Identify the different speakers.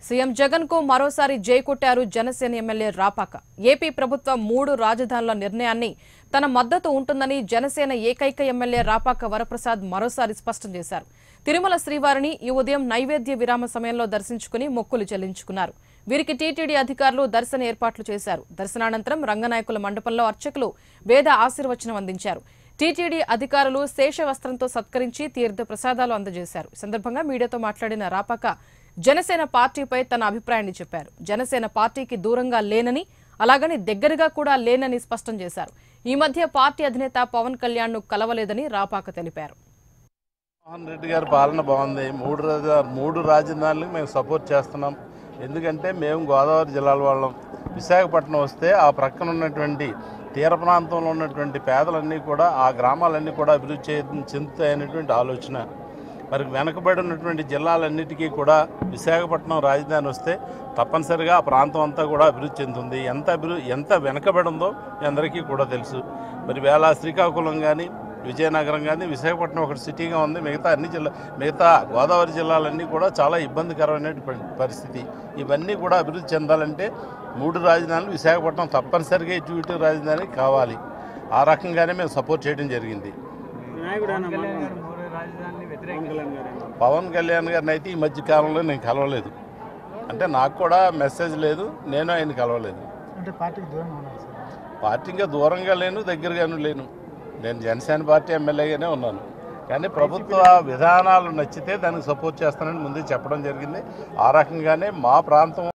Speaker 1: CM Jagan కు మరోసారి జై కొట్టారు జనసేన ఎమ్మెల్యే రాపాక ఏపీ ప్రభుత్వం మూడు రాజధానుల నిర్ణయాన్ని తన మద్దతు ఉంటుందని జనసేన ఏకైక ఎమ్మెల్యే రాపాక వరప్రసాద్ మరోసారి స్పష్టం చేశారు తిరుమల శ్రీవారిని ఈ ఉదయం నైవేద్య విరామ సమయంలో దర్శించుకుని మొక్కులు చెల్లించుకున్నారు వీరికి టీటీడీ అధికారులు దర్శన ఏర్పాట్లు చేశారు దర్శనానంతరం రంగనాయకుల మండపంలో అర్చకులు వేద ఆశీర్వచనం అందించారు టీటీడీ అధికారులు శేష వస్త్రంతో సత్కరించి తీర్థ ప్రసాదాలు అందజేశారు ఈ సందర్భంగా మీడియాతో మాట్లాడిన రాపాక జనసేన పార్టీపై తన అభిప్రాయాన్ని చెప్పారు జనసేన పార్టీకి దూరంగా లేనని అలాగని దగ్గరగా కూడా లేనని స్పష్టం చేశారు ఈ మధ్య పార్టీ అధినేత పవన్ కళ్యాణ్ ను కలవలేదని రాపాక తెలిపారు
Speaker 2: మోహన్ రెడ్డి గారి పాలన బాగుంది మూడు రాజ మూడు రాజధానులకు మేము సపోర్ట్ చేస్తున్నాం ఎందుకంటే మేము గోదావరి జిల్లాల వాళ్ళం విశాఖపట్నం వస్తే ఆ ప్రక్కన ఉన్నటువంటి తీర ప్రాంతంలో ఉన్నటువంటి పేదలన్నీ కూడా ఆ గ్రామాలన్నీ కూడా అభివృద్ధి చే- చెందుతాయనేటువంటి ఆలోచన మరి వెనకబడి ఉన్నటువంటి జిల్లాలన్నిటికీ కూడా విశాఖపట్నం రాజధాని వస్తే తప్పనిసరిగా ఆ ప్రాంతం అంతా కూడా అభివృద్ధి చెందుతుంది ఎంత అభివృద్ధి ఎంత వెనకబడి ఉందో మీ అందరికీ కూడా తెలుసు మరి వేళ శ్రీకాకుళం కానీ విజయనగరం కానీ విశాఖపట్నం ఒక సిటీగా ఉంది మిగతా అన్ని జిల్లా మిగతా గోదావరి జిల్లాలన్నీ కూడా చాలా ఇబ్బందికరమైన పరిస్థితి ఇవన్నీ కూడా అభివృద్ధి చెందాలంటే మూడు రాజధానులు విశాఖపట్నం తప్పనిసరిగా ఇటు ఇటు రాజధాని కావాలి ఆ రకంగానే మేము సపోర్ట్ చేయడం జరిగింది
Speaker 3: నాయకుడు అన్న మాట. పవన్ కళ్యాణ్ గారు ఏమో.
Speaker 2: పవన్ కళ్యాణ్ గారిని అయితే ఈ మధ్య కాలంలో నేను కలవలేదు అంటే నాకు కూడా మెసేజ్ లేదు నేను ఆయన కలవలేదు
Speaker 4: అంటే పార్టీకి దూరంగా ఉన్నారు సార్
Speaker 2: పార్టీ ఇంకా దూరంగా లేను దగ్గరగాను లేను నేను జనసేన పార్టీ ఎమ్మెల్యేగానే ఉన్నాను కానీ ప్రభుత్వ విధానాలు నచ్చితే దానికి సపోర్ట్ చేస్తానని ముందే చెప్పడం జరిగింది ఆ రకంగానే మా ప్రాంతం